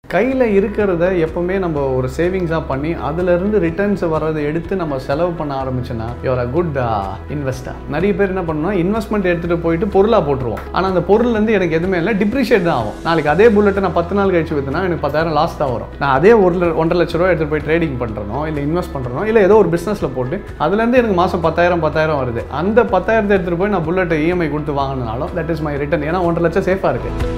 கையில் இருக்கிறத எப்பவுமே நம்ம ஒரு சேவிங்ஸாக பண்ணி அதுலேருந்து ரிட்டர்ன்ஸ் வர்றதை எடுத்து நம்ம செலவு பண்ண ஆரம்பிச்சோன்னா யூஆர் அ குட் இன்வெஸ்டர் நிறைய பேர் என்ன பண்ணணும் இன்வெஸ்ட்மெண்ட் எடுத்துகிட்டு போயிட்டு பொருளாக போட்டுருவோம் ஆனால் அந்த பொருள்லேருந்து எனக்கு எதுவுமே இல்லை டிப்ரிஷியேட் தான் ஆகும் நாளைக்கு அதே புல்லட்டை நான் பத்து நாள் கழிச்சு விற்றுனா எனக்கு பத்தாயிரம் லாஸ் தான் வரும் நான் அதே ஒரு ல- ஒன்றரை லட்ச ரூபா எடுத்துகிட்டு போய் ட்ரேடிங் பண்ணுறனோ இல்லை இன்வெஸ்ட் பண்ணுறனோ இல்லை ஏதோ ஒரு பிஸ்னஸில் போட்டு அதுலேருந்து எனக்கு மாதம் பத்தாயிரம் பத்தாயிரம் வருது அந்த பத்தாயிரத்தை எடுத்துகிட்டு போய் நான் புல்லட்டை இஎம்ஐ கொடுத்து வாங்கினாலும் தட் இஸ் மை ரிட்டர்ன் ஏன்னா ஒன்றரை லட்சம் சேஃபாக இருக்குது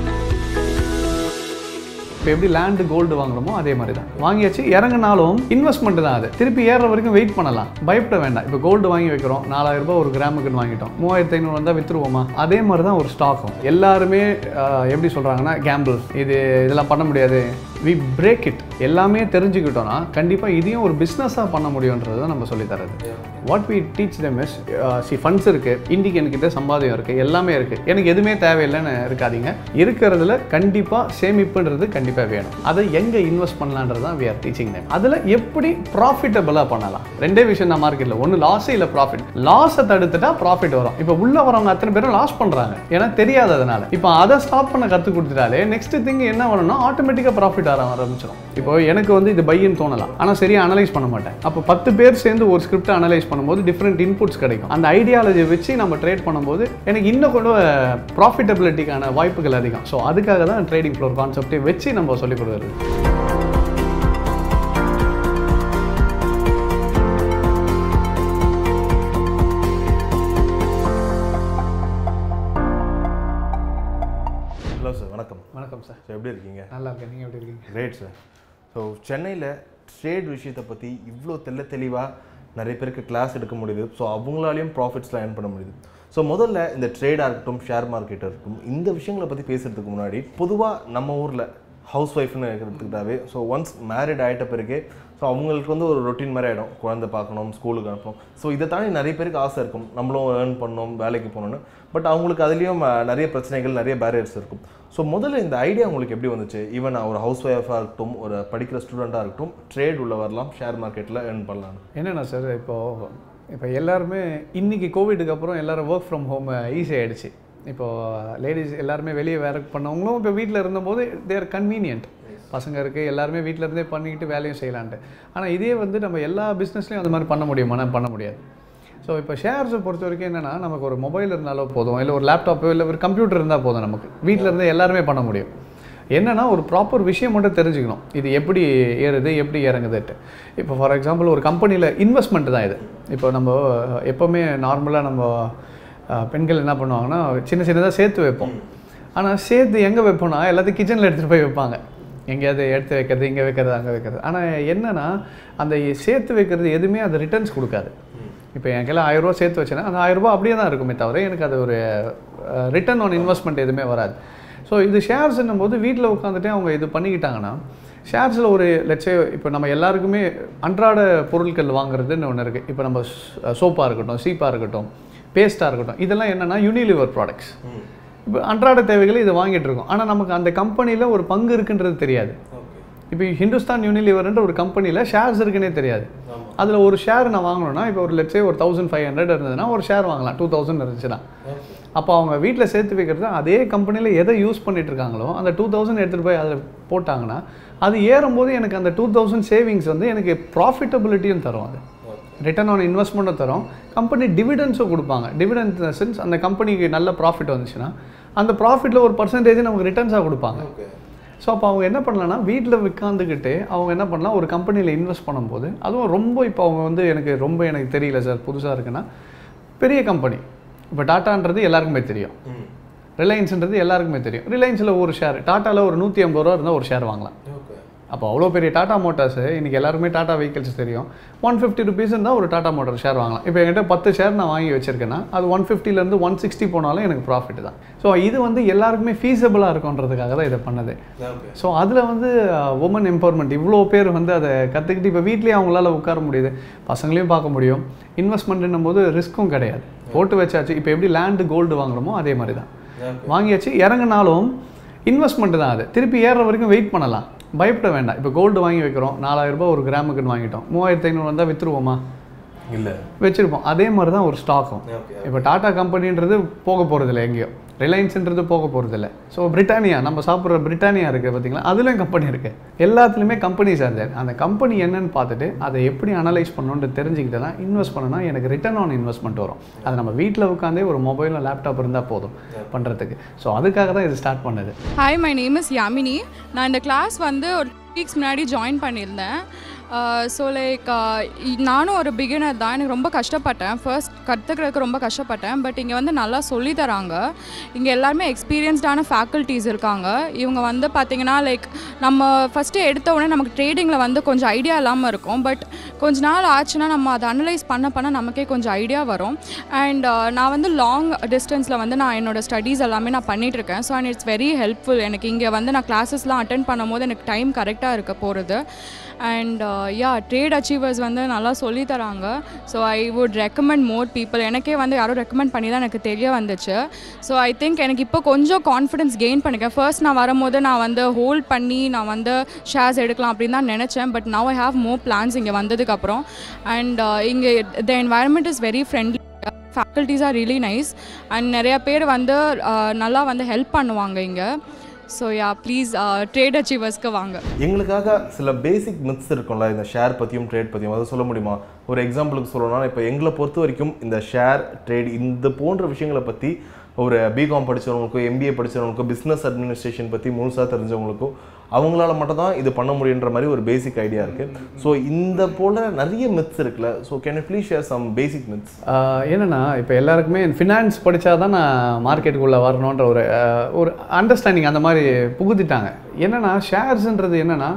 இப்போ எப்படி லேண்டு கோல்டு வாங்குறோமோ அதே மாதிரி தான் வாங்கியாச்சு இறங்குனாலும் இன்வெஸ்ட்மெண்ட் தான் அது திருப்பி ஏறுற வரைக்கும் வெயிட் பண்ணலாம் பயப்பட வேண்டாம் இப்போ கோல்டு வாங்கி வைக்கிறோம் நாலாயிரம் ரூபாய் ஒரு கிராமுக்குன்னு வாங்கிட்டோம் மூவாயிரத்தி ஐநூறு வந்தால் விற்றுருவோமா அதே மாதிரி தான் ஒரு ஸ்டாக்கும் எல்லாருமே ஆஹ், எப்படி சொல்கிறாங்கன்னா கேம்பிள் இது இதெல்லாம் பண்ண முடியாது வி பிரேக் இட் எல்லாமே தெரிஞ்சுக்கிட்டோம்னா கண்டிப்பாக இதையும் ஒரு பிஸ்னஸாக பண்ண முடியுன்றது தான் நம்ம சொல்லித் தரது what we teach them is see funds இருக்குது இன்றைக்கி என்கிட்ட சம்பாதியம் இருக்குது எல்லாமே இருக்குது எனக்கு எதுவுமே தேவையில்லைன்னு இருக்காதீங்க இருக்கிறதுல கண்டிப்பாக சேமிப்புன்றது கண்டிப்பாக வேணும் அதை எங்கே இன்வெஸ்ட் பண்ணலான்றது தான் வி ஆர் டீச்சிங் them அதில் எப்படி ப்ராஃபிட்டபிளாக பண்ணலாம் ரெண்டே விஷயம் தான் மார்க்கெட்டில் ஒன்று லாஸே இல்லை ப்ராஃபிட் லாஸை தடுத்துட்டா ப்ராஃபிட் வரும் இப்போ உள்ளே வரவங்க அத்தனை பேரும் லாஸ் பண்ணுறாங்க ஏன்னா தெரியாததுனால இப்போ அதை ஸ்டாப் பண்ண கற்றுக் கொடுத்துட்டாலே நெக்ஸ்ட் திங் என்ன வரணும்னா ஆட்டோமேட்டிக்காக ப்ராஃபிட் வர ஆரம்பிச்சிடும் இப்போ எனக்கு வந்து இது பையன் தோணலாம் ஆனால் சரியாக அனலைஸ் பண்ண மாட்டேன் அப்போ பத்து பேர் சேர்ந்து ஒரு ஸ்கிரிப்ட் அனலைஸ் பண்ணும்போது டிஃப்ரெண்ட் இன்புட்ஸ் கிடைக்கும் அந்த ஐடியாலஜி வச்சு நம்ம ட்ரேட் பண்ணும்போது எனக்கு இன்னும் கூட ப்ராஃபிட்டபிலிட்டிக்கான வாய்ப்புகள் அதிகம் ஸோ அதுக்காக தான் ட்ரேடிங் ஃப்ளோர் கான்செப்டை வச்சு நம்ம சொல்லிக் கொடுக்குறது ஹலோ சார் வணக்கம் வணக்கம் சார் ஸோ எப்படி இருக்கீங்க நல்லா இருக்கேன் நீங்கள் எப்படி இருக்கீங்க கிரேட் சார் ஸோ சென்னையில் ட்ரேட் விஷயத்தை பற்றி இவ்வளோ தெள்ள தெளிவாக நிறைய பேருக்கு கிளாஸ் எடுக்க முடியுது ஸோ அவங்களாலையும் ப்ராஃபிட்ஸ்லாம் earn பண்ண முடியுது ஸோ முதல்ல இந்த ட்ரேடாக இருக்கட்டும் ஷேர் மார்க்கெட்டாக இருக்கட்டும் இந்த விஷயங்களை பற்றி பேசுகிறதுக்கு முன்னாடி பொதுவாக நம்ம ஊரில் ஹவுஸ் ஒய்ஃப்னு எடுத்துக்கிட்டாவே ஸோ ஒன்ஸ் மேரிட் ஆகிட்ட பிறகு ஸோ அவங்களுக்கு வந்து ஒரு ரொட்டீன் மாதிரி ஆகிடும் குழந்தை பார்க்கணும் ஸ்கூலுக்கு அனுப்பணும் ஸோ இதை தாண்டி நிறைய பேருக்கு ஆசை இருக்கும் நம்மளும் ஏர்ன் பண்ணணும் வேலைக்கு போகணும்னு பட் அவங்களுக்கு அதுலேயும் அஹ், நிறைய பிரச்சனைகள் நிறைய பேரியர்ஸ் இருக்கும் ஸோ முதல்ல இந்த ஐடியா உங்களுக்கு எப்படி வந்துச்சு ஈவன் ஒரு ஹவுஸ் ஒய்ஃபாக இருக்கட்டும் ஒரு படிக்கிற ஸ்டூடெண்ட்டாக இருக்கட்டும் ட்ரேட் உள்ள வரலாம் ஷேர் மார்க்கெட்டில் ஏர்ன் பண்ணலாம் என்னென்ன சார் இப்போது இப்போ எல்லாருமே இன்னைக்கு கோவிடுக்கு அப்புறம் எல்லாரும் ஒர்க் ஃப்ரம் ஹோம் ஈஸி ஆயிடுச்சு இப்போது லேடிஸ் எல்லாருமே வெளியே ஒர்க் பண்ணவங்களும் இப்போ வீட்டில் இருந்தபோது தேர் கன்வீனியன்ட் பசங்க இருக்குது எல்லாருமே வீட்டில் இருந்தே பண்ணிக்கிட்டு வேலையும் செய்யலான்ட்டு ஆனால் இதே வந்து நம்ம எல்லா பிஸ்னஸ்லையும் அந்த மாதிரி பண்ண முடியுமானா பண்ண முடியாது ஸோ இப்போ ஷேர்ஸை பொறுத்த வரைக்கும் என்னென்னா நமக்கு ஒரு மொபைல் இருந்தாலோ போதும் இல்லை ஒரு லேப்டாப்போ இல்லை ஒரு கம்ப்யூட்டர் இருந்தால் போதும் நமக்கு வீட்டில் இருந்தே எல்லாருமே பண்ண முடியும் என்னன்னா ஒரு ப்ராப்பர் விஷயம் மட்டும் தெரிஞ்சுக்கணும் இது எப்படி ஏறுது எப்படி இறங்குதுட்டு இப்போ ஃபார் எக்ஸாம்பிள் ஒரு கம்பெனியில் இன்வெஸ்ட்மெண்ட் தான் இது இப்போ நம்ம எப்போவுமே நார்மலாக நம்ம அஹ், பெண்கள் என்ன பண்ணுவாங்கன்னா சின்ன சின்னதாக சேர்த்து வைப்போம் ஆனால் சேர்த்து எங்கே வைப்போம்னா எல்லாத்தையும் கிச்சனில் எடுத்துகிட்டு போய் வைப்பாங்க எங்கேயாவது எடுத்து வைக்கிறது இங்கே வைக்கிறது அங்கே வைக்கிறது ஆனால் என்னன்னா அந்த சேர்த்து வைக்கிறது எதுவுமே அது ரிட்டர்ன்ஸ் கொடுக்காது இப்போ என் கையில் ஆயிரரூவா சேர்த்து வச்சேன்னா அந்த ஆயிரரூபா அப்படியே தான் இருக்குமே தவிர எனக்கு அது ஒரு ரிட்டர்ன் ஆன் இன்வெஸ்ட்மெண்ட் எதுவுமே வராது ஸோ இது ஷேர்ஸ்ன்னும் போது வீட்டில் உட்காந்துட்டே அவங்க இது பண்ணிக்கிட்டாங்கன்னா ஷேர்ஸில் ஒரு லட்சம் இப்போ நம்ம எல்லாருக்குமே அன்றாட பொருட்கள் வாங்குறதுன்னு ஒன்று இருக்குது இப்போ நம்ம சோப்பாக இருக்கட்டும் சீப்பாக இருக்கட்டும் பேஸ்ட்டாக இருக்கட்டும் இதெல்லாம் என்னென்னா யூனிலிவர் ப்ராடக்ட்ஸ் இப்போ அன்றாட தேவைகளை இது வாங்கிட்டு இருக்கோம் ஆனால் நமக்கு அந்த கம்பெனியில் ஒரு பங்கு இருக்குன்றது தெரியாது இப்போ ஹிந்துஸ்தான் யூனிலிவர்ன்ற ஒரு கம்பெனியில் ஷேர்ஸ் இருக்குன்னே தெரியாது அதில் ஒரு ஷேர் நான் வாங்கணும்னா இப்போ ஒரு லட்சம் ஒரு தௌசண்ட் ஃபைவ் ஹண்ட்ரட் இருந்ததுன்னா ஒரு ஷேர் வாங்கலாம் டூ தௌசண்ட் இருந்துச்சுன்னா அப்போ அவங்க வீட்டில் சேர்த்து வைக்கிறது அதே கம்பெனியில் எதை யூஸ் பண்ணிட்டு இருக்காங்களோ அந்த டூ தௌசண்ட் எடுத்துகிட்டு போய் அதில் போட்டாங்கன்னா அது ஏறும்போது எனக்கு அந்த டூ தௌசண்ட் சேவிங்ஸ் வந்து எனக்கு ப்ராஃபிட்டபிலிட்டியும் தரும் அது ரிட்டர்ன் ஆன் இன்வெஸ்ட்மெண்ட்டும் தரும் கம்பெனி டிவிடெண்ட்ஸும் கொடுப்பாங்க டிவிடெண்ட் சென்ஸ் அந்த கம்பெனிக்கு நல்ல ப்ராஃபிட் வந்துச்சுன்னா அந்த ப்ராஃபிட்டில் ஒரு பர்சன்டேஜ் நமக்கு ரிட்டர்ன்ஸாக கொடுப்பாங்க ஸோ அப்போ அவங்க என்ன பண்ணலாம்னா வீட்டில் உட்காந்துக்கிட்டு அவங்க என்ன பண்ணலாம் ஒரு கம்பெனியில் இன்வெஸ்ட் பண்ணும்போது அதுவும் ரொம்ப இப்போ அவங்க வந்து எனக்கு ரொம்ப எனக்கு தெரியல சார் புதுசாக இருக்குன்னா பெரிய கம்பெனி இப்போ டாட்டான்றது எல்லாருக்குமே தெரியும் ரிலையன்ஸ்ன்றது எல்லாருக்குமே தெரியும் ரிலையன்ஸில் ஒரு ஷேர் டாட்டாவில் ஒரு நூற்றி ஐம்பது ரூபா இருந்தால் ஒரு ஷேர் வாங்கலாம் அப்போ அவ்வளோ பெரிய டாடா மோட்டார்ஸ் இன்றைக்கி எல்லாருக்குமே டாடா வெஹிக்கிள்ஸ் தெரியும் ஒன் ஃபிஃப்டி ருபீஸ் இருந்தால் ஒரு டாடா மோட்டார் ஷேர் வாங்கலாம் இப்போ என்கிட்ட பத்து ஷேர் நான் வாங்கி வச்சிருக்கேன்னா அது ஒன் ஃபிஃப்டிலேருந்து ஒன் சிக்ஸ்டி போனாலும் எனக்கு ப்ராஃபிட் தான் ஸோ இது வந்து எல்லாருக்குமே ஃபீஸபிளாக இருக்குன்றதுக்காக தான் இதை பண்ணது ஸோ அதில் வந்து உமன் எம்பவர்மெண்ட் இவ்வளோ பேர் வந்து அதை கற்றுக்கிட்டு இப்போ வீட்லேயே அவங்களால உட்கார முடியுது பசங்களையும் பார்க்க முடியும் இன்வெஸ்ட்மெண்ட்னும் போது ரிஸ்க்கும் கிடையாது போட்டு வச்சாச்சு இப்போ எப்படி லேண்டு கோல்டு வாங்குறோமோ அதே மாதிரி தான் வாங்கியாச்சு இறங்குனாலும் இன்வெஸ்ட்மெண்ட் தான் அது திருப்பி ஏறுற வரைக்கும் வெயிட் பண்ணலாம் பயப்பட வேண்டாம் இப்போ கோல்டு வாங்கி வைக்கிறோம் நாலாயிரம் ரூபாய் ஒரு கிராமுக்குன்னு வாங்கிட்டோம் மூவாயிரத்தி ஐநூறு வந்தால் விற்றுருவோமா இல்லை வச்சுருப்போம் அதே மாதிரி தான் ஒரு ஸ்டாக்கும் இப்போ டாடா கம்பெனின்றது போக போகிறதில்ல எங்கேயும் ரிலையன்ஸ்ன்றது போக போகிறதில்ல ஸோ பிரிட்டானியா நம்ம சாப்பிட்ற பிரிட்டானியா இருக்குது பார்த்தீங்களா அதுலேயும் கம்பெனி இருக்குது எல்லாத்துலேயுமே கம்பெனிஸ் are there அந்த கம்பெனி என்னன்னு பார்த்துட்டு அதை எப்படி அனலைஸ் பண்ணணுன்ட்டு தெரிஞ்சுக்கிட்டு தான் இன்வெஸ்ட் பண்ணனா எனக்கு ரிட்டர்ன் ஆன் இன்வெஸ்ட்மெண்ட் வரும் அது நம்ம வீட்டில் உட்காந்தே ஒரு மொபைலும் லேப்டாப் இருந்தால் போதும் பண்ணுறதுக்கு ஸோ அதுக்காக தான் இது ஸ்டார்ட் பண்ணது hi my name is Yamini நான் இந்த கிளாஸ் வந்து ஒரு வீக்ஸ் முன்னாடி ஜாயின் பண்ணியிருந்தேன் ஸோ லைக் நானும் ஒரு பிகினர் தான் எனக்கு ரொம்ப கஷ்டப்பட்டேன் ஃபர்ஸ்ட் கற்றுக்கிறதுக்கு ரொம்ப கஷ்டப்பட்டேன் பட் இங்கே வந்து நல்லா சொல்லி தராங்க இங்கே எல்லாருமே எக்ஸ்பீரியன்ஸ்டான ஃபேக்கல்ட்டிஸ் இருக்காங்க இவங்க வந்து பார்த்திங்கன்னா லைக் நம்ம ஃபஸ்ட்டு எடுத்த உடனே நமக்கு ட்ரேடிங்கில் வந்து கொஞ்சம் ஐடியா இல்லாமல் இருக்கும் பட் கொஞ்ச நாள் ஆச்சுன்னா நம்ம அதை அனலைஸ் பண்ண பண்ண நமக்கே கொஞ்சம் ஐடியா வரும் அண்ட் நான் வந்து லாங் டிஸ்டன்ஸில் வந்து நான் என்னோட ஸ்டடீஸ் எல்லாமே நான் பண்ணிட்டு இருக்கேன் so and it's very helpful எனக்கு இங்கே வந்து நான் கிளாஸஸ்லாம் அட்டன் பண்ணும்போது எனக்கு டைம் கரெக்டாக இருக்க போகிறது அண்ட் யா ட்ரேட் அச்சீவர்ஸ் வந்து நல்லா சொல்லி தராங்க so I would recommend more people எனக்கே வந்து யாரும் ரெக்கமெண்ட் பண்ணி தான் எனக்கு தெரிய வந்துச்சு ஸோ ஐ திங்க் எனக்கு இப்போ கொஞ்சம் கான்ஃபிடன்ஸ் கெயின் பண்ணிக்கேன் ஃபர்ஸ்ட் நான் வரும்போது நான் வந்து ஹோல்ட் பண்ணி நான் வந்து ஷேர்ஸ் எடுக்கலாம் அப்படின்னு தான் நினச்சேன் but now I have more plans இங்கே வந்ததுக்கப்புறம் அண்ட் இங்கே the environment is very friendly faculties are really nice and நிறைய பேர் வந்து uh, நல்லா வந்து ஹெல்ப் பண்ணுவாங்க இங்கே ஸோ யா ப்ளீஸ் ட்ரேட் அச்சீவர்ஸ்க்கு வாங்க எங்களுக்காக சில பேசிக் மித்ஸ் இருக்கும்ல இந்த ஷேர் பற்றியும் ட்ரேட் பற்றியும் அதை சொல்ல முடியுமா ஒரு எக்ஸாம்பிளுக்கு சொல்லணும்னா இப்போ எங்களை பொறுத்த வரைக்கும் இந்த ஷேர் ட்ரேட் இந்த போன்ற விஷயங்களை பற்றி ஒரு பிகாம் படிச்சவங்களுக்கோ எம்பிஏ படிச்சவங்களுக்கோ பிஸ்னஸ் அட்மினிஸ்ட்ரேஷன் பற்றி முழுசாக தெரிஞ்சவங்களுக்கோ அவங்களால மட்டும் தான் இது பண்ண முடியுன்ற மாதிரி ஒரு பேசிக் ஐடியா இருக்குது ஸோ இந்த போல நிறைய மித்ஸ் இருக்குல்ல so can you please share some basic myths ah என்னன்னா இப்போ எல்லாருக்குமே ஃபினான்ஸ் படித்தா தான் நான் மார்க்கெட்டுக்குள்ளே வரணுன்ற ஒரு ஆஹ் ஒரு அண்டர்ஸ்டாண்டிங் அந்த மாதிரி புகுத்திட்டாங்க என்னன்னா ஷேர்ஸ்ன்றது என்னன்னா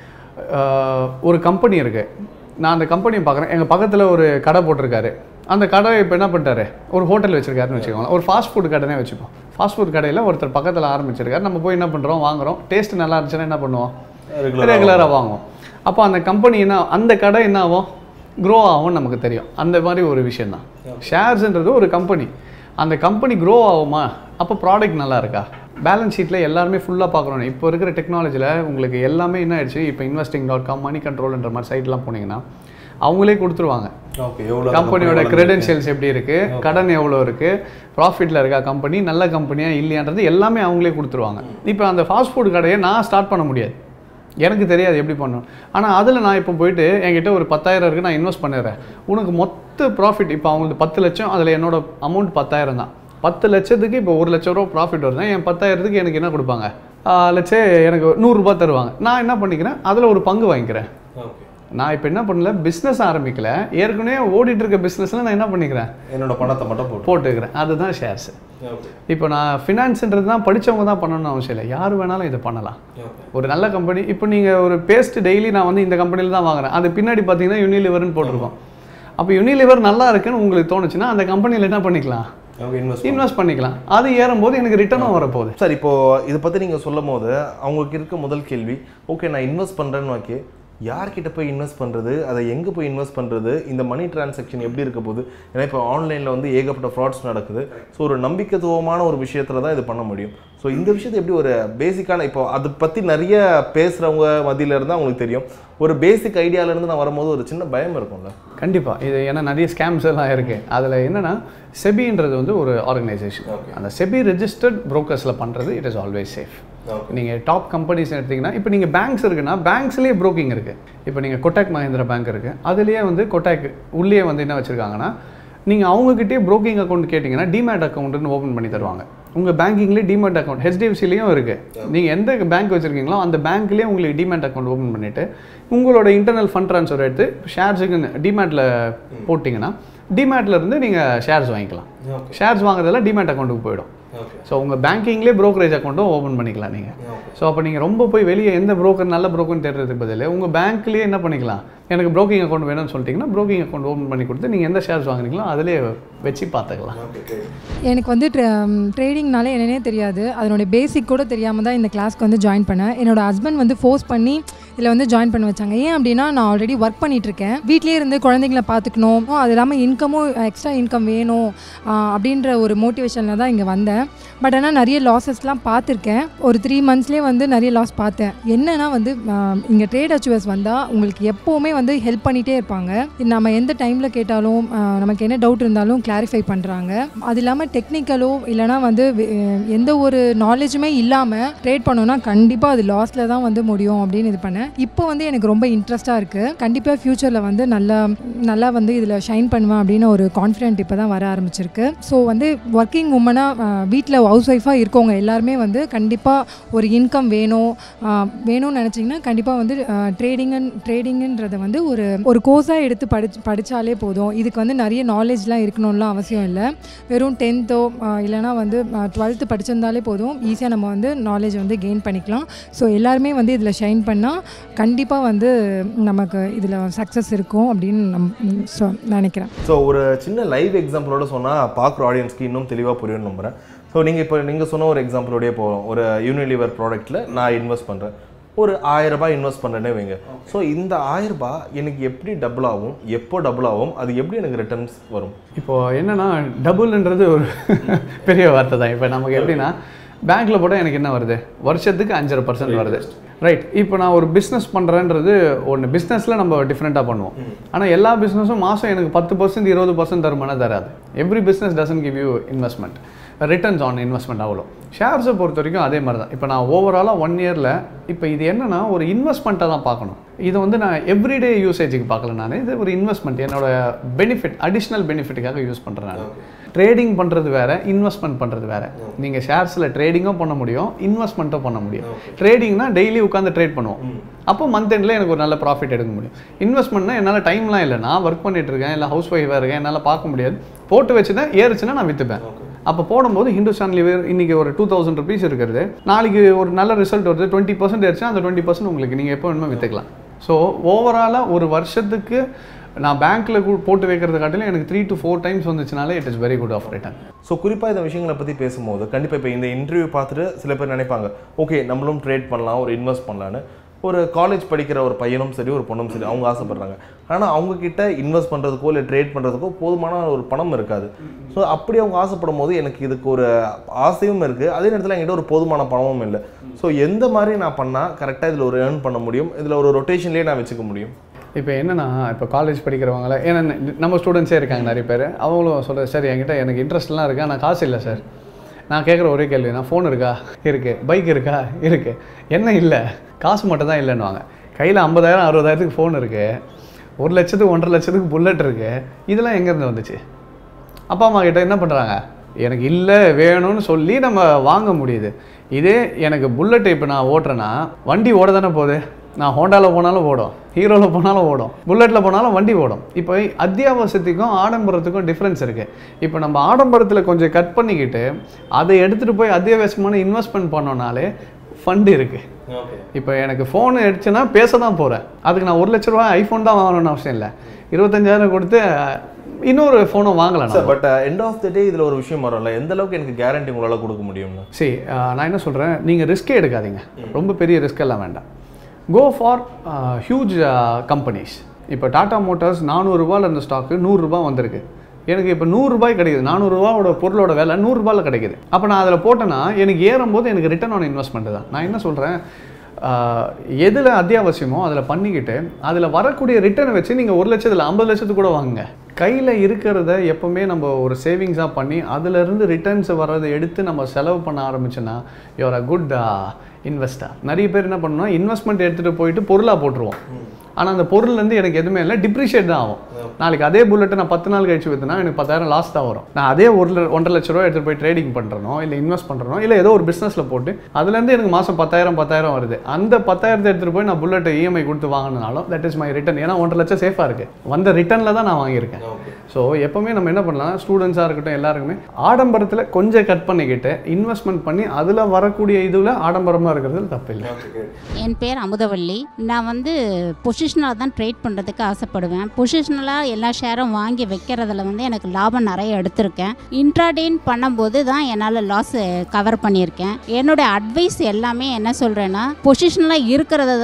ஆஹ் ஒரு கம்பெனி இருக்குது நான் அந்த கம்பெனியை பார்க்குறேன் எங்கள் பக்கத்தில் ஒரு கடை போட்டிருக்காரு அந்த கடை இப்போ என்ன பண்ணிட்டாரு ஒரு ஹோட்டல் வச்சிருக்காருன்னு வச்சுக்கோங்களேன் ஒரு ஃபாஸ்ட் ஃபுட் கடைனே வச்சுப்போம் ஃபாஸ்ட் ஃபுட் கடையில் ஒருத்தர் பக்கத்தில் ஆரம்பிச்சிருக்காரு நம்ம போய் என்ன பண்ணுறோம் வாங்குறோம் டேஸ்ட் நல்லா இருந்துச்சுன்னா என்ன பண்ணுவோம் ரெகுலராக வாங்குவோம் அப்போ அந்த கம்பெனி என்ன அந்த கடை என்ன ஆகும் க்ரோ ஆகும்னு நமக்கு தெரியும் அந்த மாதிரி ஒரு விஷயந்தான் ஷேர்ஸ்ன்றது ஒரு கம்பெனி அந்த கம்பெனி க்ரோ ஆகுமா அப்போ ப்ராடக்ட் நல்லா இருக்கா பேலன்ஸ் ஷீட்டில் எல்லாருமே ஃபுல்லாக பார்க்குறோம் இப்போ இருக்கிற டெக்னாலஜியில் உங்களுக்கு எல்லாமே என்ன ஆயிடுச்சு இப்போ இன்வெஸ்டிங் டாட் காம் மணி கண்ட்ரோல்ன்ற மாதிரி சைட்லாம் போனீங்கன்னா அவங்களே கொடுத்துருவாங்க ஓகே எவ்வளோ கம்பெனியோட கிரெடென்ஷியல்ஸ் எப்படி இருக்கு கடன் எவ்வளோ இருக்கு ப்ராஃபிட்ல இருக்கா கம்பெனி நல்ல கம்பெனியா இல்லையான்றது எல்லாமே அவங்களே கொடுத்துருவாங்க இப்போ அந்த ஃபாஸ்ட் ஃபுட் கடையை நான் ஸ்டார்ட் பண்ண முடியாது எனக்கு தெரியாது எப்படி பண்ணணும் ஆனால் அதில் நான் இப்போ போயிட்டு என்கிட்ட ஒரு பத்தாயிரம் இருக்குது நான் இன்வெஸ்ட் பண்ணிடுறேன் உனக்கு மொத்த ப்ராஃபிட் இப்போ அவங்களுக்கு பத்து லட்சம் அதில் என்னோட அமௌண்ட் பத்தாயிரம் தான் பத்து லட்சத்துக்கு இப்போ ஒரு லட்ச ரூபா ப்ராஃபிட் வருதுன்னா என் பத்தாயிரத்துக்கு எனக்கு என்ன கொடுப்பாங்க லட்சே எனக்கு நூறுரூபா தருவாங்க நான் என்ன பண்ணிக்கிறேன் அதில் ஒரு பங்கு வாங்கிக்கிறேன் ஓகே நான் இப்போ என்ன பண்ணல பிஸ்னஸ் ஆரம்பிக்கல ஏற்கனவே ஓடிட்டு இருக்க பிஸ்னஸில் நான் என்ன பண்ணிக்கிறேன் என்னோட பணத்தை மட்டும் போட்டு போட்டுக்கிறேன் அதுதான் ஷேர்ஸ் ஓகே இப்போ நான் ஃபினான்ஸ்ன்றது தான் படிச்சவங்க தான் பண்ணணும்னு அவசியம் இல்லை யார் வேணாலும் இதை பண்ணலாம் ஓகே ஒரு நல்ல கம்பெனி இப்போ நீங்கள் ஒரு பேஸ்ட் டெய்லி நான் வந்து இந்த கம்பெனியில் தான் வாங்குறேன் அது பின்னாடி பார்த்தீங்கன்னா யூனிலிவர்னு போட்டிருக்கோம் அப்போ யூனிலிவர் நல்லா இருக்குன்னு உங்களுக்கு தோணுச்சுன்னா அந்த கம்பெனியில் என்ன பண்ணிக்கலாம் ஓகே இன்வெஸ்ட் இன்வெஸ்ட் பண்ணிக்கலாம் அது ஏறும்போது எனக்கு ரிட்டர்னும் வரப்போகுது சார் இப்போ இதை பற்றி நீங்கள் சொல்லும் போது அவங்களுக்கு இருக்க முதல் கேள்வி ஓகே நான் இன்வெஸ்ட் பண்ணுறேன்னு ஓகே யார்கிட்ட போய் இன்வெஸ்ட் பண்ணுறது அதை எங்கே போய் இன்வெஸ்ட் பண்ணுறது இந்த மணி டிரான்சாக்ஷன் எப்படி இருக்க போகுது ஏன்னா இப்போ ஆன்லைனில் வந்து ஏகப்பட்ட ஃப்ராட்ஸ் நடக்குது ஸோ ஒரு நம்பிக்கைத்துவமான ஒரு விஷயத்தில் தான் இது பண்ண முடியும் ஸோ இந்த விஷயத்தை எப்படி ஒரு பேசிக்கான இப்போ அதை பற்றி நிறைய பேசுகிறவங்க மத்தியில இருந்தால் அவங்களுக்கு தெரியும் ஒரு பேசிக் ஐடியாவிலேருந்து நான் வரும்போது ஒரு சின்ன பயம் இருக்கும்ல கண்டிப்பாக இது ஏன்னா நிறைய ஸ்கேம்ஸ் எல்லாம் இருக்குது அதில் என்னென்னா செபின்றது வந்து ஒரு ஆர்கனைசேஷன் அந்த செபி ரெஜிஸ்டர்ட் ப்ரோக்கர்ஸில் பண்ணுறது இட் இஸ் ஆல்வேஸ் சேஃப் நீங்கள் டாப் கம்பெனிஸ் எடுத்தீங்கன்னா இப்போ நீங்கள் பேங்க்ஸ் இருக்குன்னா பேங்க்ஸ்லேயே ப்ரோக்கிங் இருக்குது இப்போ நீங்கள் கொட்டாக் மஹேந்திரா பேங்க் இருக்குது அதுலேயே வந்து கொட்டாக் உள்ளே வந்து என்ன வச்சுருக்காங்கன்னா நீங்கள் அவங்கக்கிட்டே ப்ரோக்கிங் அக்கௌண்ட் கேட்டிங்கன்னா டிமேட் அக்கௌண்ட்னு ஓப்பன் பண்ணி தருவாங்க உங்கள் பேங்கிங்லேயே டிமேட் அக்கௌண்ட் ஹெச்டிஎஃப்சிலையும் இருக்குது நீங்கள் எந்த பேங்க் வச்சுருக்கீங்களோ அந்த பேங்க்லேயே உங்களுக்கு டிமேட் அக்கௌண்ட் ஓப்பன் பண்ணிவிட்டு உங்களோட இன்டர்னல் ஃபண்ட் ட்ரான்ஸ்ஃபர் எடுத்து ஷேர்ஸுக்கு டிமேட்டில் போட்டிங்கன்னா டிமேட்ல இருந்து நீங்கள் ஷேர்ஸ் வாங்கிக்கலாம் ஷேர்ஸ் வாங்குறதெல்லாம் டிமேட் அக்கௌண்ட்டுக்கு போயிடும் ஓகே ஸோ உங்கள் பேங்கிங்லேயே brokerage அக்கௌண்ட்டும் ஓப்பன் பண்ணிக்கலாம் நீங்கள் ஸோ அப்போ நீங்கள் ரொம்ப போய் வெளியே எந்த broker நல்ல brokerன்னு தேடுறதுக்கு பதில் உங்கள் பேங்க்லேயே என்ன பண்ணிக்கலாம் எனக்கு broking அக்கௌண்ட் வேணும்னு சொல்லிட்டீங்கன்னா broking அக்கௌண்ட் ஓப்பன் பண்ணி கொடுத்து நீங்கள் எந்த ஷேர்ஸ் வாங்குறீங்களோ அதிலே வச்சு பார்த்துக்கலாம் எனக்கு வந்து ட்ரேடிங்னாலே என்னன்னே தெரியாது அதனுடைய பேசிக் கூட தெரியாமல் தான் இந்த கிளாஸ்க்கு வந்து ஜாயின் பண்ணேன் என்னோட ஹஸ்பண்ட் வந்து ஃபோர்ஸ் பண்ணி இதில் வந்து ஜாயின் பண்ண வச்சாங்க ஏன் அப்படின்னா நான் ஆல்ரெடி ஒர்க் பண்ணிகிட்ருக்கேன் வீட்டிலே இருந்து குழந்தைங்கள பார்த்துக்கணும் அது இல்லாமல் இன்கமும் எக்ஸ்ட்ரா இன்கம் வேணும் ஆஹ் அப்படின்ற ஒரு மோட்டிவேஷனில் தான் இங்கே வந்தேன் பட் ஆனால் நிறைய லாஸஸ்லாம் பார்த்துருக்கேன் ஒரு த்ரீ மந்த்ஸ்லேயே வந்து நிறைய லாஸ் பார்த்தேன் என்னன்னா வந்து இங்கே ட்ரேட் அச்சீவர்ஸ் வந்தால் உங்களுக்கு எப்போவுமே வந்து ஹெல்ப் பண்ணிகிட்டே இருப்பாங்க நம்ம எந்த டைமில் கேட்டாலும் ஆஹ் நமக்கு என்ன டவுட் இருந்தாலும் கிளாரிஃபை பண்ணுறாங்க அது இல்லாமல் டெக்னிக்கலோ இல்லைனா வந்து வே- எந்த ஒரு நாலேஜுமே இல்லாமல் ட்ரேட் பண்ணோன்னா கண்டிப்பாக அது லாஸில் தான் வந்து முடியும் அப்படின்னு இது பண்ணேன் இப்போ வந்து எனக்கு ரொம்ப இன்ட்ரெஸ்ட்டாக இருக்குது கண்டிப்பாக ஃப்யூச்சரில் வந்து நல்லா நல்லா வந்து இதில் ஷைன் பண்ணுவேன் அப்படின்னு ஒரு கான்ஃபிடென்ட் இப்போ தான் வர ஆரம்பிச்சிருக்கு ஸோ வந்து ஒர்க்கிங் உமனாக வீட்டில் ஹவுஸ் ஒய்ஃபாக இருக்கவங்க எல்லாருமே வந்து கண்டிப்பாக ஒரு இன்கம் வேணும் ஆஹ் வேணும்னு நினச்சிங்கன்னா கண்டிப்பாக வந்து ட்ரேடிங் ட்ரேடிங்குன்றதை வந்து ஒரு ஒரு கோர்ஸாக எடுத்து படிச்சு படித்தாலே போதும் இதுக்கு வந்து நிறைய நாலேஜ்லாம் இருக்கணும்லாம் அவசியம் இல்லை வெறும் டென்த்தோ இல்லைனா வந்து டுவெல்த்து படிச்சிருந்தாலே போதும் ஈஸியாக நம்ம வந்து நாலேஜ் வந்து கெயின் பண்ணிக்கலாம் ஸோ எல்லாருமே வந்து இதில் ஷைன் பண்ணால் கண்டிப்பாக வந்து நமக்கு இதில் சக்ஸஸ் இருக்கும் அப்படின்னு நம் சொ நினைக்கிறேன் ஸோ ஒரு சின்ன லைவ் எக்ஸாம்பிளோட சொன்னால் பார்க்குற ஆடியன்ஸ்க்கு இன்னும் தெளிவாக புரியும்னு நம்புகிறேன் ஸோ நீங்கள் இப்போ நீங்கள் சொன்ன ஒரு எக்ஸாம்பிளோடய போகிறோம் ஒரு யூனிலிவர் ப்ராடக்ட்டில் நான் இன்வெஸ்ட் பண்ணுறேன் ஒரு ஆயிரம் ரூபாய் இன்வெஸ்ட் பண்ணுறேனே வைங்க ஸோ இந்த ஆயிரம் ரூபாய் எனக்கு எப்படி டபுள் ஆகும் எப்போ டபுள் ஆகும் அது எப்படி எனக்கு ரிட்டர்ன்ஸ் வரும் இப்போ என்னன்னா டபுள்ன்றது ஒரு பெரிய வார்த்தை தான் இப்போ நமக்கு எப்படின்னா பேங்க்ல போட்டால் எனக்கு என்ன வருது வருஷத்துக்கு அஞ்சரை பர்சன்ட் வருது ரைட் இப்போ நான் ஒரு பிஸ்னஸ் பண்ணுறேன்றது ஒன்று பிஸ்னஸில் நம்ம டிஃப்ரெண்ட்டாக பண்ணுவோம் ஆனால் எல்லா பிஸ்னஸும் மாதம் எனக்கு பத்து பர்சன்ட் இருபது பர்சன்ட் தருமானா தராது every business doesn't give you investment returns on investment அவ்வளோ ஷேர்ஸை பொறுத்த வரைக்கும் அதே மாதிரி தான் இப்போ நான் ஓவராலாக ஒன் இயரில் இப்போ இது என்னன்னா ஒரு இன்வெஸ்ட்மெண்ட்டாக தான் பார்க்கணும் இதை வந்து நான் எவ்ரிடே யூசேஜுக்கு பார்க்கல நான் இது ஒரு இன்வெஸ்ட்மெண்ட் என்னோட பெனிஃபிட் அடிஷ்னல் பெனிஃபிட்டுக்காக யூஸ் பண்ணுறேன் நான் ட்ரேடிங் பண்ணுறது வேற இன்வெஸ்ட்மெண்ட் பண்ணுறது வேற நீங்கள் ஷேர்ஸில் ட்ரேடிங்கும் பண்ண முடியும் இன்வெஸ்ட்மெண்ட்டும் பண்ண முடியும் ட்ரேடிங்னா டெய்லி உட்காந்து ட்ரேட் பண்ணுவோம் அப்போ மந்த் எண்டில் எனக்கு ஒரு நல்ல ப்ராஃபிட் எடுக்க முடியும் இன்வெஸ்ட்மெண்ட்னா என்னால் டைம்லாம் இல்லை நான் ஒர்க் பண்ணிட்டு இருக்கேன் இல்லை ஹவுஸ் ஒய்ஃபாக இருக்கேன் என்னால் பார்க்க முடியாது போட்டு வச்சு தான் ஏறுச்சுன்னா நான் விற்றுப்பேன் அப்போ போடும்போது ஹிந்துஸ்தான் லிவர் இன்னைக்கு ஒரு டூ தௌசண்ட் ருபீஸ் இருக்கிறது நாளைக்கு ஒரு நல்ல ரிசல்ட் வருது டுவெண்ட்டி பர்சன்ட் ஆயிடுச்சுன்னா அந்த டுவெண்ட்டி பர்சன்ட் உங்களுக்கு நீங்கள் எப்போ வேணுமோ விற்றுக்கலாம் ஸோ ஓவராலாக ஒரு வருஷத்துக்கு நான் பேங்க்கில் போட்டு வைக்கிறத காட்டிலும் எனக்கு த்ரீ டு ஃபோர் டைம்ஸ் வந்துச்சுனாலே it is very good of return so குறிப்பாக இந்த விஷயங்களை பற்றி பேசும்போது கண்டிப்பாக இப்போ இந்த இன்டர்வியூ பார்த்துட்டு சில பேர் நினைப்பாங்க ஓகே நம்மளும் ட்ரேட் பண்ணலாம் ஒரு இன்வெஸ்ட் பண்ணலான்னு ஒரு காலேஜ் படிக்கிற ஒரு பையனும் சரி ஒரு பொண்ணும் சரி அவங்க ஆசைப்படுறாங்க ஆனால் அவங்க கிட்ட இன்வெஸ்ட் பண்ணுறதுக்கோ இல்லை ட்ரேட் பண்ணுறதுக்கோ போதுமான ஒரு பணம் இருக்காது ஸோ அப்படி அவங்க ஆசைப்படும் போது எனக்கு இதுக்கு ஒரு ஆசையும் இருக்குது அதே நேரத்தில் என்கிட்ட ஒரு போதுமான பணமும் இல்லை ஸோ எந்த மாதிரி நான் பண்ணால் கரெக்டாக இதில் ஒரு ஏர்ன் பண்ண முடியும் இதில் ஒரு ரொட்டேஷன்லேயே நான் வச்சுக்க முடியும் இப்போ என்னன்னா இப்போ காலேஜ் படிக்கிறவங்கள ஏன்னா ந- நம்ம ஸ்டூடெண்ட்ஸே இருக்காங்க நிறைய பேர் அவங்களும் சொல்ல சார் என்கிட்ட எனக்கு இன்ட்ரெஸ்ட்லாம் இருக்கா நான் காசு இல்லை சார் நான் கேட்குற ஒரே கேள்வி நான் ஃபோன் இருக்கா இருக்குது பைக் இருக்கா இருக்குது என்ன இல்லை காசு மட்டும் தான் இல்லைன்னுவாங்க கையில் ஐம்பதாயிரம் அறுபதாயிரத்துக்கு ஃபோன் இருக்குது ஒரு லட்சத்துக்கு ஒன்றரை லட்சத்துக்கு புல்லட் இருக்குது இதெல்லாம் எங்கேருந்து வந்துச்சு அப்பா அம்மா கிட்ட என்ன பண்ணுறாங்க எனக்கு இல்லை வேணும்னு சொல்லி நம்ம வாங்க முடியுது இதே எனக்கு புல்லட் இப்போ நான் ஓட்டுறேன்னா வண்டி ஓட தானே போகுது நான் ஹோண்டாவில் போனாலும் ஓடும் ஹீரோவில் போனாலும் ஓடும் புல்லட்டில் போனாலும் வண்டி ஓடும் இப்போ அத்தியாவசியத்துக்கும் ஆடம்பரத்துக்கும் டிஃப்ரென்ஸ் இருக்குது இப்போ நம்ம ஆடம்பரத்தில் கொஞ்சம் கட் பண்ணிக்கிட்டு அதை எடுத்துகிட்டு போய் அத்தியாவசியமான இன்வெஸ்ட்மெண்ட் பண்ணோம்னாலே ஃபண்டு இருக்குது இப்போ எனக்கு ஃபோன் எடுச்சுன்னா பேச தான் போகிறேன் அதுக்கு நான் ஒரு லட்ச ரூபா ஐஃபோன் தான் வாங்கணும்னு அவசியம் இல்லை இருபத்தஞ்சாயிரம் கொடுத்து அஹ், இன்னொரு ஃபோனை வாங்கலாம் நான். Sir but end of the day இதில் ஒரு விஷயம் வரும்ல எந்த அளவுக்கு எனக்கு கேரண்டி உங்களால் கொடுக்க முடியும்னு சரி நான் என்ன சொல்கிறேன் நீங்கள் ரிஸ்கே எடுக்காதீங்க ரொம்ப பெரிய ரிஸ்க் எல்லாம் வேண்டாம் கோ ஃபார் ஹியூஜ் கம்பெனிஸ் இப்போ டாடா மோட்டார்ஸ் நானூறுரூவாவில் இருந்த ஸ்டாக்கு நூறுரூபா வந்திருக்கு எனக்கு இப்போ நூறுரூபாய் கிடைக்குது நானூறுரூவாவோட பொருளோட விலை நூறுரூபாயில் கிடைக்குது அப்போ நான் அதில் போட்டேன்னா எனக்கு ஏறும்போது எனக்கு ரிட்டர்ன் ஆன் இன்வெஸ்ட்மெண்ட் தான் நான் என்ன சொல்கிறேன் எதில் அத்தியாவசியமோ அதில் பண்ணிக்கிட்டு அதில் வரக்கூடிய ரிட்டர்னை வச்சு நீங்கள் ஒரு லட்சத்தில் ஐம்பது லட்சத்துக்கு கூட வாங்குங்க கையில் இருக்கிறத எப்போவுமே நம்ம ஒரு சேவிங்ஸாக பண்ணி அதுலேருந்து ரிட்டர்ன்ஸ் வர்றதை எடுத்து நம்ம செலவு பண்ண ஆரம்பிச்சோன்னா யுவர் அ குட் இன்வெஸ்டர் நிறைய பேர் என்ன பண்ணணும் இன்வெஸ்ட்மெண்ட் எடுத்துகிட்டு போயிட்டு பொருளாக போட்டுருவோம் ஆனால் அந்த பொருள்லேருந்து எனக்கு எதுவுமே இல்லை டிப்ரிஷியேட் தான் ஆகும் நாளைக்கு அதே புல்லட்டை நான் பத்து நாள் கழிச்சு விற்றுனா எனக்கு பத்தாயிரம் லாஸ் தான் வரும் நான் அதே ஒரு ல- ஒன்றரை லட்ச ரூபா எடுத்துகிட்டு போய் ட்ரேடிங் பண்ணுறனோ இல்லை இன்வெஸ்ட் பண்ணுறனோ இல்லை ஏதோ ஒரு பிஸ்னஸில் போட்டு அதுலேருந்து எனக்கு மாதம் பத்தாயிரம் பத்தாயிரம் வருது அந்த பத்தாயிரத்தை எடுத்துகிட்டு போய் நான் புல்லட்டை இஎம்ஐ கொடுத்து வாங்கினாலும் தட் இஸ் மை ரிட்டர்ன் ஏன்னா ஒன்றரை லட்சம் சேஃபாக இருக்குது வந்த ரிட்டர்னில் தான் நான் வாங்கியிருக்கேன் ஸோ எப்போவுமே நம்ம என்ன பண்ணலாம் ஸ்டூடெண்ட்ஸாக இருக்கட்டும் எல்லாருக்குமே ஆடம்பரத்தில் கொஞ்சம் கட் பண்ணிக்கிட்டு இன்வெஸ்ட்மெண்ட் பண்ணி அதில் வரக்கூடிய இதில் ஆடம்பரமாக இருக்கிறது தப்பு இல்லை என் பேர் அமுதவள்ளி நான் வந்து பொசிஷனலாக தான் ட்ரேட் பண்ணுறதுக்கு ஆசைப்படுவேன் பொசிஷனலாக எல்லா ஷேரும் வாங்கி வைக்கிறதுல வந்து எனக்கு லாபம் நிறைய எடுத்திருக்கேன் இன்ட்ராடேன் பண்ணும்போது தான் என்னால் லாஸ் கவர் பண்ணியிருக்கேன் என்னோட அட்வைஸ் எல்லாமே என்ன சொல்கிறேன்னா பொசிஷனலாக இருக்கிறது தான்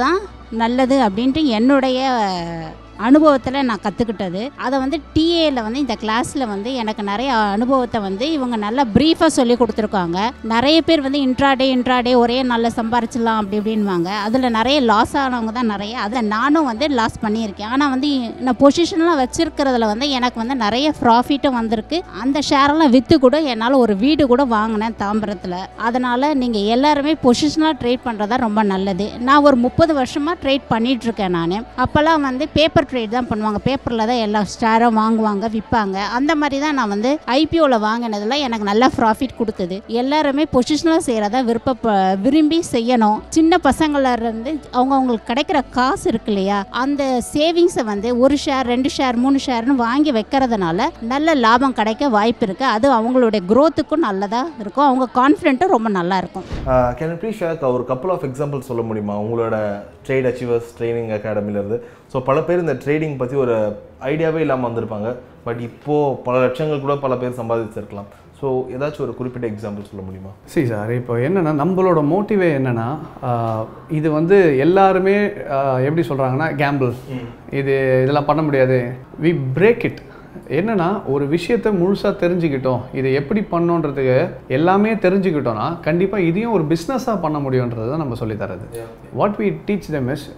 நல்லது அப்படின்ட்டு என்னுடைய அனுபவத்தில் நான் கற்றுக்கிட்டது அதை வந்து டிஏல வந்து இந்த கிளாஸில் வந்து எனக்கு நிறைய அனுபவத்தை வந்து இவங்க நல்லா ப்ரீஃபாக சொல்லி கொடுத்துருக்காங்க நிறைய பேர் வந்து இன்ட்ராடே இன்ட்ராடே ஒரே நாளில் சம்பாரிச்சிடலாம் அப்படி இப்படின்வாங்க அதில் நிறைய லாஸ் ஆனவங்க தான் நிறைய அதில் நானும் வந்து லாஸ் பண்ணியிருக்கேன் ஆனால் வந்து நான் பொசிஷன்லாம் வச்சுருக்கிறதுல வந்து எனக்கு வந்து நிறைய ப்ராஃபிட்டும் வந்திருக்கு அந்த ஷேரெல்லாம் விற்று கூட என்னால் ஒரு வீடு கூட வாங்கினேன் தாம்பரத்தில் அதனால் நீங்கள் எல்லாருமே பொசிஷனாக ட்ரேட் பண்ணுறதா ரொம்ப நல்லது நான் ஒரு முப்பது வருஷமாக ட்ரேட் பண்ணிகிட்ருக்கேன் நான் அப்போல்லாம் வந்து பேப்பர் ட்ரேட் தான் பண்ணுவாங்க பேப்பரில் தான் எல்லா ஷேரும் வாங்குவாங்க விற்பாங்க அந்த மாதிரி தான் நான் வந்து ஐபிஓவில் வாங்கினதில் எனக்கு நல்ல ப்ராஃபிட் கொடுத்தது எல்லாருமே பொசிஷனலாக செய்கிறத விருப்ப விரும்பி செய்யணும் சின்ன பசங்கள்ல இருந்து அவங்க அவங்களுக்கு கிடைக்கிற காசு இருக்கு இல்லையா அந்த சேவிங்ஸை வந்து ஒரு ஷேர் ரெண்டு ஷேர் மூணு ஷேர்னு வாங்கி வைக்கிறதுனால நல்ல லாபம் கிடைக்க வாய்ப்பு இருக்குது அது அவங்களுடைய growth-க்கும் நல்லதாக இருக்கும் அவங்க கான்ஃபிடென்ட்டும் ரொம்ப நல்லா இருக்கும் கேன் ப்ளீஸ் ஷேர் ஒரு கப்பல் ஆஃப் எக்ஸாம்பிள் சொல்ல முடியுமா உங்களோட ட்ரேட் அச்சீவர்ஸ் ட்ரைனிங் அகாடமிலேருந்து ஸோ பல பேர் இந்த ட்ரேடிங் பற்றி ஒரு ஐடியாவே இல்லாமல் வந்திருப்பாங்க பட் இப்போது பல லட்சங்கள் கூட பல பேர் சம்பாதிச்சிருக்கலாம் ஸோ ஏதாச்சும் ஒரு குறிப்பிட்ட எக்ஸாம்பிள் சொல்ல முடியுமா சரி சார் இப்போ என்னென்னா நம்மளோட மோட்டிவே என்னென்னா இது வந்து எல்லாருமே ஆஹ், எப்படி சொல்கிறாங்கன்னா கேம்பிள் இது இதெல்லாம் பண்ண முடியாது வி பிரேக் இட் என்னன்னா ஒரு விஷயத்தை முழுசாக தெரிஞ்சுக்கிட்டோம் இதை எப்படி பண்ணோன்றதுக்கு எல்லாமே தெரிஞ்சுக்கிட்டோம்னா கண்டிப்பாக இதையும் ஒரு பிஸ்னஸாக பண்ண முடியுன்றது தான் நம்ம சொல்லித் தரது what we teach them is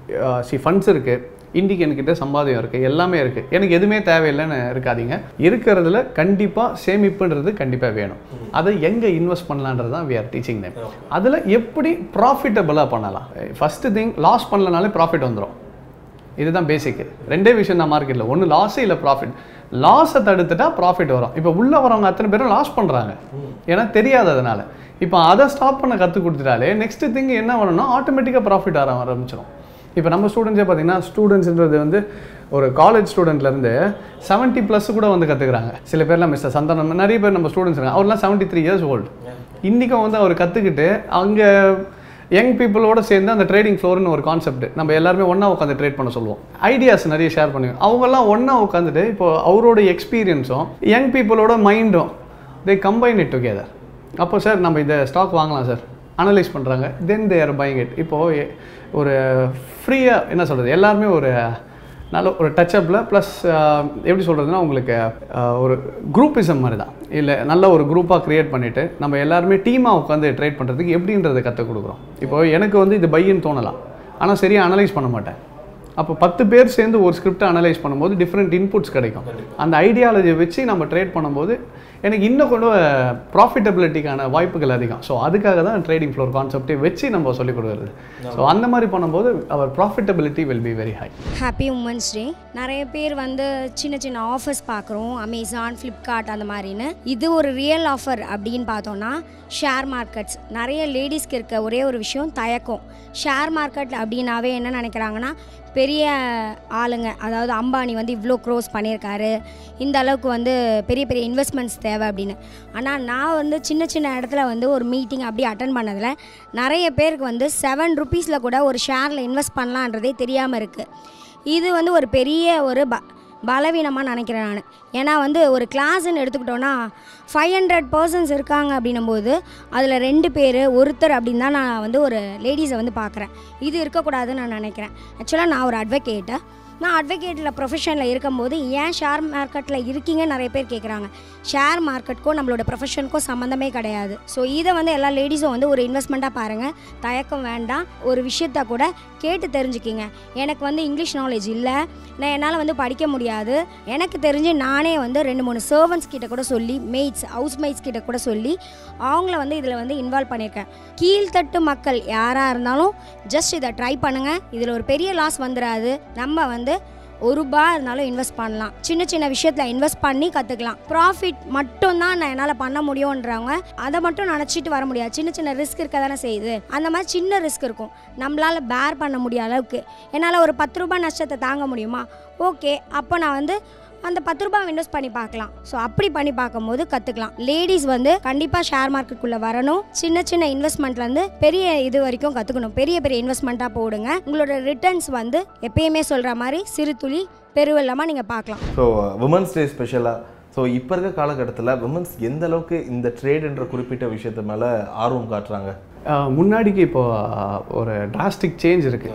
see funds இருக்குது இன்றைக்கி என்கிட்ட சம்பாதியம் இருக்குது எல்லாமே இருக்குது எனக்கு எதுவுமே தேவையில்லைன்னு இருக்காதீங்க இருக்கிறதுல கண்டிப்பாக சேமிப்புன்றது கண்டிப்பாக வேணும் அதை எங்கே இன்வெஸ்ட் பண்ணலான்றது தான் வி ஆர் டீச்சிங் them அதில் எப்படி ப்ராஃபிட்டபுளாக பண்ணலாம் ஃபஸ்ட்டு திங் லாஸ் பண்ணலனாலே ப்ராஃபிட் வந்துடும் இதுதான் பேசிக் ரெண்டே விஷயம் தான் மார்க்கெட்டில் ஒன்று லாஸே இல்லை ப்ராஃபிட் லாஸை தடுத்துட்டா ப்ராஃபிட் வரும் இப்போ உள்ளே வரவங்க அத்தனை பேரும் லாஸ் பண்ணுறாங்க ஏன்னா தெரியாததுனால இப்போ அதை ஸ்டாப் பண்ண கற்றுக் கொடுத்துட்டாலே நெக்ஸ்ட் திங் என்ன பண்ணணும்னா ஆட்டோமேட்டிக்காக ப்ராஃபிட் வர ஆரம்பிச்சிடும் இப்போ நம்ம ஸ்டூடெண்ட்ஸே பார்த்தீங்கன்னா ஸ்டூடெண்ட்ஸ்ன்றது வந்து ஒரு காலேஜ் ஸ்டூடெண்ட்லேருந்து செவன்ட்டி ப்ளஸ் கூட வந்து கற்றுக்குறாங்க சில பேர்லாம் மிஸ்டர் சந்தானம் நிறைய பேர் நம்ம ஸ்டூடெண்ட்ஸ் இருக்காங்க அவர்லாம் செவன்ட்டி த்ரீ இயர்ஸ் ஓல்டு இன்றைக்கும் வந்து அவர் கற்றுக்கிட்டு அங்கே யங் பீப்புளோட சேர்ந்து அந்த ட்ரேடிங் ஃப்ளோர்னு ஒரு கான்செப்ட் நம்ம எல்லாருமே ஒன்றா உட்காந்து ட்ரேட் பண்ண சொல்லுவோம் ஐடியாஸ் நிறைய ஷேர் பண்ணுவோம் அவங்கெல்லாம் ஒன்றா உட்காந்துட்டு இப்போ அவரோட எக்ஸ்பீரியன்ஸும் யங் பீப்புளோட மைண்டும் தே கம்பைன் இட் டுகெதர் அப்போ சார் நம்ம இந்த ஸ்டாக் வாங்கலாம் சார் அனலைஸ் பண்ணுறாங்க தென் தே ஆர் பைங் இட் இப்போது ஒரு ஃப்ரீயாக என்ன சொல்கிறது எல்லாருமே ஒரு நல்ல ஒரு டச்சப்பில் ப்ளஸ் எப்படி சொல்கிறதுனா உங்களுக்கு அஹ், ஒரு குரூப்பிசம் மாதிரி தான் இல்லை நல்ல ஒரு குரூப்பாக க்ரியேட் பண்ணிவிட்டு நம்ம எல்லாருமே டீமாக உட்காந்து ட்ரேட் பண்ணுறதுக்கு எப்படின்றத கற்றுக் கொடுக்குறோம் இப்போ எனக்கு வந்து இது பையன்னு தோணலாம் ஆனால் சரியாக அனலைஸ் பண்ண மாட்டேன் அப்போ பத்து பேர் சேர்ந்து ஒரு ஸ்கிரிப்டை அனலைஸ் பண்ணும்போது டிஃப்ரெண்ட் இன்புட்ஸ் கிடைக்கும் அந்த ஐடியாலஜியை வச்சு நம்ம ட்ரேட் பண்ணும்போது எனக்கு இன்னும் கொண்டு ப்ராஃபிட்டபிலிட்டிக்கான வாய்ப்புகள் அதிகம் ஸோ அதுக்காக தான் ட்ரேடிங் ஃப்ளோர் கான்செப்டை வச்சு நம்ம சொல்லிக் கொடுக்குறது ஸோ அந்த மாதிரி பண்ணும்போது அவர் profitability will be very high happy women's day நிறைய பேர் வந்து சின்ன சின்ன ஆஃபர்ஸ் பார்க்குறோம் அமேசான் ஃப்ளிப்கார்ட் அந்த மாதிரின்னு இது ஒரு ரியல் ஆஃபர் அப்படின்னு பார்த்தோன்னா ஷேர் மார்க்கெட்ஸ் நிறைய லேடிஸ்க்கு இருக்க ஒரே ஒரு விஷயம் தயக்கம் ஷேர் மார்க்கெட் அப்படின்னாவே என்ன நினைக்கிறாங்கன்னா பெரிய ஆளுங்க அதாவது அம்பானி வந்து இவ்வளோ க்ரோஸ் பண்ணியிருக்காரு இந்த அளவுக்கு வந்து பெரிய பெரிய இன்வெஸ்ட்மெண்ட்ஸ் தேவை அப்படின்னு ஆனால் நான் வந்து சின்ன சின்ன இடத்துல வந்து ஒரு மீட்டிங் அப்படி அட்டன் பண்ணதில் நிறைய பேருக்கு வந்து செவன் ருபீஸில் கூட ஒரு ஷேரில் இன்வெஸ்ட் பண்ணலான்றதே தெரியாமல் இருக்குது இது வந்து ஒரு பெரிய ஒரு ப பலவீனமாக நினைக்கிறேன் நான் ஏன்னா வந்து ஒரு கிளாஸ்ன்னு எடுத்துக்கிட்டோன்னா ஃபைவ் ஹண்ட்ரட் பர்சன்ஸ் இருக்காங்க அப்படின்னும்போது அதில் ரெண்டு பேர் ஒருத்தர் அப்படின்னு தான் நான் வந்து ஒரு லேடிஸை வந்து பார்க்குறேன் இது இருக்கக்கூடாதுன்னு நான் நினைக்கிறேன் ஆக்சுவலாக நான் ஒரு அட்வொகேட்டு நான் அட்வொகேட்டில் ப்ரொஃபஷனில் இருக்கும்போது ஏன் ஷேர் மார்க்கெட்டில் இருக்கீங்கன்னு நிறைய பேர் கேட்குறாங்க ஷேர் மார்க்கெட்டுக்கும் நம்மளோட ப்ரொஃபஷனுக்கும் சம்மந்தமே கிடையாது ஸோ இதை வந்து எல்லா லேடிஸும் வந்து ஒரு இன்வெஸ்ட்மெண்ட்டாக பாருங்கள் தயக்கம் வேண்டாம் ஒரு விஷயத்த கூட கேட்டு தெரிஞ்சுக்கிங்க எனக்கு வந்து இங்கிலீஷ் நாலேஜ் இல்லை நான் என்னால் வந்து படிக்க முடியாது எனக்கு தெரிஞ்சு நானே வந்து ரெண்டு மூணு சர்வன்ஸ் கிட்ட கூட சொல்லி மெய்ட்ஸ் ஹவுஸ் மெய்ட்ஸ் கிட்ட கூட சொல்லி அவங்கள வந்து இதில் வந்து இன்வால்வ் பண்ணியிருக்கேன் கீழ்த்தட்டு மக்கள் யாராக இருந்தாலும் ஜஸ்ட் இதை ட்ரை பண்ணுங்கள் இதில் ஒரு பெரிய லாஸ் வந்துடாது நம்ம வந்து ஒரு ரூபா இருந்தாலும் இன்வெஸ்ட் பண்ணலாம் சின்ன சின்ன விஷயத்தில் இன்வெஸ்ட் பண்ணி கற்றுக்கலாம் ப்ராஃபிட் மட்டும் தான் நான் என்னால் பண்ண முடியுன்றவங்க அதை மட்டும் நினச்சிட்டு வர முடியாது சின்ன சின்ன ரிஸ்க் இருக்க தானே செய்யுது அந்த மாதிரி சின்ன ரிஸ்க் இருக்கும் நம்மளால் பேர் பண்ண முடியாத அளவுக்கு என்னால் ஒரு பத்து ரூபாய் நஷ்டத்தை தாங்க முடியுமா ஓகே அப்போ நான் வந்து அந்த பத்து ரூபாய் இன்வெஸ்ட் பண்ணி பார்க்கலாம் ஸோ அப்படி பண்ணி பார்க்கும்போது கற்றுக்கலாம் லேடிஸ் வந்து கண்டிப்பாக ஷேர் மார்க்கெட்டுக்குள்ளே வரணும் சின்ன சின்ன இன்வெஸ்ட்மெண்ட்லேருந்து பெரிய இது வரைக்கும் கற்றுக்கணும் பெரிய பெரிய இன்வெஸ்ட்மெண்ட்டாக போடுங்க உங்களோட ரிட்டர்ன்ஸ் வந்து எப்பயுமே சொல்கிற மாதிரி சிறு துளி பெருவெல்லமாக நீங்கள் பார்க்கலாம் ஸோ விமன்ஸ் டே ஸ்பெஷலாக ஸோ இப்போ இருக்க காலகட்டத்தில் விமன்ஸ் எந்த அளவுக்கு இந்த ட்ரேடுன்ற குறிப்பிட்ட விஷயத்து மேலே ஆர்வம் காட்டுறாங்க ஆஹ் முன்னாடிக்கு இப்போ ஆஹ், ஒரு டிராஸ்டிக் சேஞ்ச் இருக்குது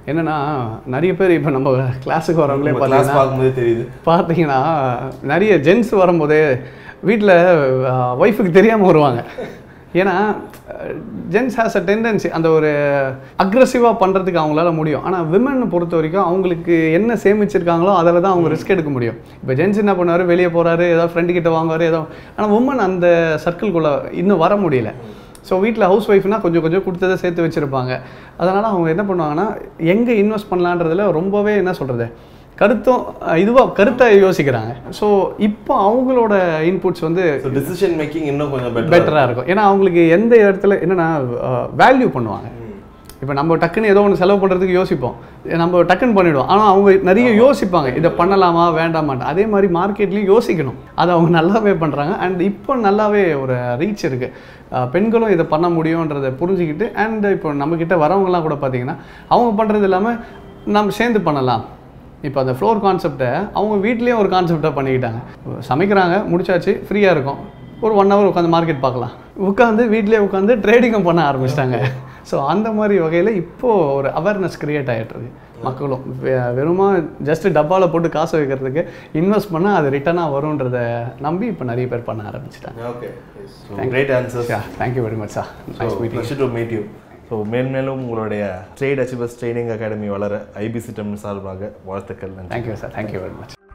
என்னன்னா நிறைய பேர் இப்போ நம்ம கிளாஸுக்கு வரவங்களே கிளாஸ் பார்த்தீங்கன்னா பார்க்கும்போதே தெரியுது பார்த்தீங்கன்னா நிறைய ஜென்ஸ் வரும்போதே வீட்டில் ஒய்ஃபுக்கு தெரியாமல் வருவாங்க ஏன்னா ஜென்ஸ் ஹேஸ் அ டெண்டன்சி அந்த ஒரு அக்ரஸிவாக பண்ணுறதுக்கு அவங்களால முடியும் ஆனால் விமன் பொறுத்த வரைக்கும் அவங்களுக்கு என்ன சேமிச்சிருக்காங்களோ அதில் தான் அவங்க ரிஸ்க் எடுக்க முடியும் இப்போ ஜென்ஸ் என்ன பண்ணுவார் வெளியே போகிறாரு ஏதோ ஃப்ரெண்டு கிட்ட வாங்குவார் ஏதோ ஆனால் உமன் அந்த சர்க்கிள்குள்ளே இன்னும் வர முடியல ஸோ வீட்டில் ஹவுஸ் ஒய்ஃப்னா கொஞ்சம் கொஞ்சம் கொடுத்ததை சேர்த்து வச்சுருப்பாங்க அதனால் அவங்க என்ன பண்ணுவாங்கன்னா எங்கே இன்வெஸ்ட் பண்ணலான்றதுல ரொம்பவே என்ன சொல்கிறது கருத்தும் இதுவாக கருத்தை யோசிக்கிறாங்க ஸோ இப்போ அவங்களோட இன்புட்ஸ் வந்து ஸோ டிசிஷன் மேக்கிங் இன்னும் கொஞ்சம் பெட்டர் பெட்டராக இருக்கும் ஏன்னா அவங்களுக்கு எந்த இடத்துல என்னென்னா வேல்யூ பண்ணுவாங்க இப்போ நம்ம டக்குன்னு ஏதோ ஒன்று செலவு பண்ணுறதுக்கு யோசிப்போம் நம்ம டக்குன்னு பண்ணிவிடுவோம் ஆனால் அவங்க நிறைய யோசிப்பாங்க இதை பண்ணலாமா வேண்டாமான்னு அதே மாதிரி மார்க்கெட்லேயும் யோசிக்கணும் அதை அவங்க நல்லாவே பண்ணுறாங்க அண்ட் இப்போ நல்லாவே ஒரு ரீச் இருக்குது பெண்களும் இதை பண்ண முடியுன்றதை புரிஞ்சுக்கிட்டு அண்ட் இப்போ நம்மக்கிட்ட வரவங்கலாம் கூட பார்த்தீங்கன்னா அவங்க பண்ணுறது இல்லாமல் நம்ம சேர்ந்து பண்ணலாம் இப்போ அந்த ஃப்ளோர் கான்செப்டை அவங்க வீட்லேயும் ஒரு கான்செப்டை பண்ணிக்கிட்டாங்க சமைக்கிறாங்க முடிச்சாச்சு ஃப்ரீயாக இருக்கும் ஒரு ஒன் ஹவர் உட்காந்து மார்க்கெட் பார்க்கலாம் உட்காந்து வீட்லேயே உட்காந்து ட்ரேடிங்கும் பண்ண ஆரம்பிச்சிட்டாங்க ஸோ அந்த மாதிரி வகையில் இப்போது ஒரு அவேர்னஸ் க்ரியேட் ஆகிட்டுருக்கு மக்களும் வெ- வெறுமா ஜஸ்ட் டப்பாவில் போட்டு காசு வைக்கிறதுக்கு இன்வெஸ்ட் பண்ணால் அது ரிட்டர்னாக வரும்ன்றதை நம்பி இப்போ நிறைய பேர் பண்ண ஆரம்பிச்சிட்டாங்க okay so great answers thank you very much sir nice meeting pleasure to meet you so மேன்மேலும் உங்களுடைய ட்ரேட் அச்சீவர்ஸ் ட்ரைனிங் அகாடமி வளர ஐபிசி டெம் சார்பாக வாழ்த்துக்கள் நன்றி thank you sir thank you very much